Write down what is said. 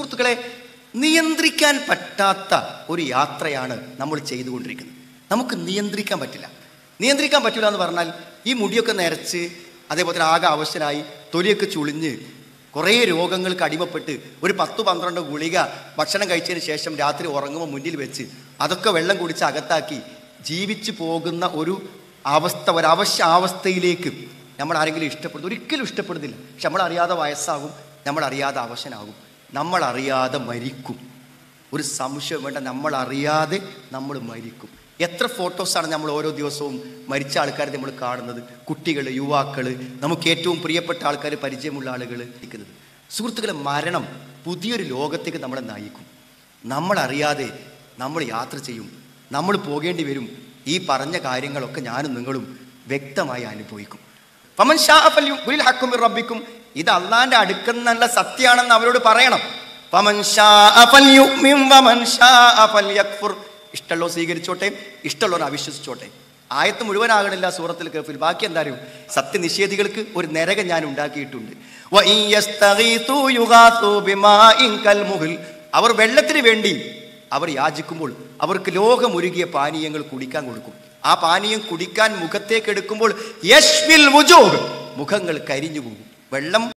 സുഹൃത്തുക്കളെ നിയന്ത്രിക്കാൻ പറ്റാത്ത ഒരു യാത്രയാണ് നമ്മൾ ചെയ്തുകൊണ്ടിരിക്കുന്നത് നമുക്ക് നിയന്ത്രിക്കാൻ പറ്റില്ല നിയന്ത്രിക്കാൻ പറ്റില്ല എന്ന് പറഞ്ഞാൽ ഈ മുടിയൊക്കെ നരച്ച് അതേപോലെ തന്നെ ആകെ അവശനായി തൊലിയൊക്കെ ചുളിഞ്ഞ് കുറേ രോഗങ്ങൾക്ക് അടിമപ്പെട്ട് ഒരു പത്ത് പന്ത്രണ്ട് ഗുളിക ഭക്ഷണം കഴിച്ചതിന് ശേഷം രാത്രി ഉറങ്ങുമ്പോൾ മുന്നിൽ വെച്ച് അതൊക്കെ വെള്ളം കുടിച്ച് അകത്താക്കി ജീവിച്ചു പോകുന്ന ഒരു അവസ്ഥ ഒരു അവശ്യ അവസ്ഥയിലേക്ക് നമ്മൾ ആരെങ്കിലും ഇഷ്ടപ്പെടുന്നു ഒരിക്കലും ഇഷ്ടപ്പെടുന്നില്ല പക്ഷെ നമ്മൾ അറിയാതെ വയസ്സാകും നമ്മൾ അറിയാതെ അവശനാകും നമ്മൾ അറിയാതെ മരിക്കും ഒരു സംശയം വേണ്ട നമ്മൾ അറിയാതെ നമ്മൾ മരിക്കും എത്ര ഫോട്ടോസാണ് നമ്മൾ ഓരോ ദിവസവും മരിച്ച ആൾക്കാരെ നമ്മൾ കാണുന്നത് കുട്ടികൾ യുവാക്കൾ നമുക്ക് ഏറ്റവും പ്രിയപ്പെട്ട ആൾക്കാർ പരിചയമുള്ള ആളുകൾ ഇരിക്കുന്നത് സുഹൃത്തുക്കളെ മരണം പുതിയൊരു ലോകത്തേക്ക് നമ്മളെ നയിക്കും നമ്മൾ അറിയാതെ നമ്മൾ യാത്ര ചെയ്യും നമ്മൾ പോകേണ്ടി വരും ഈ പറഞ്ഞ കാര്യങ്ങളൊക്കെ ഞാനും നിങ്ങളും വ്യക്തമായി അനുഭവിക്കും ഫമൻ ഷാ ഫല്യുഖ്ബിൽ ഹഖ്ഖു മിർ റബ്ബിക്കും ഇത് അള്ളാന്റെ അടുക്കൽ നിന്നുള്ള സത്യമാണെന്ന് അവരോട് പറയണം ഫമൻ ഷാ ഫല്യുമിൻ വമൻ ഷാ ഫല്യക്ഫുർ ഇഷ്ടമുള്ളോ സ്വീകരിച്ചോട്ടെ ഇഷ്ടമുള്ളവർ അവിശ്വസിച്ചോട്ടെ ആയത്ത് മുഴുവനാകണില്ല സൂറത്തിൽ കഫിൽ ബാക്കി എന്താ അറിയും സത്യനിഷേധികൾക്ക് ഒരു നരകം ഞാൻ ഉണ്ടാക്കിയിട്ടുണ്ട് വ ഇൻ യസ്തഗീഥു യുഗാഥു ബിമാഇൻ കൽമുഹിൽ. അവർ വെള്ളത്തിന് വേണ്ടി അവർ യാചിക്കുമ്പോൾ അവർക്ക് ലോകമുരുകിയ പാനീയങ്ങൾ കുടിക്കാൻ കൊടുക്കും ആ പാനീയം കുടിക്കാൻ മുഖത്തേക്ക് എടുക്കുമ്പോൾ യശ്വിൽ വുജൂഹ്. മുഖങ്ങൾ കരിഞ്ഞു പോകും വെള്ളം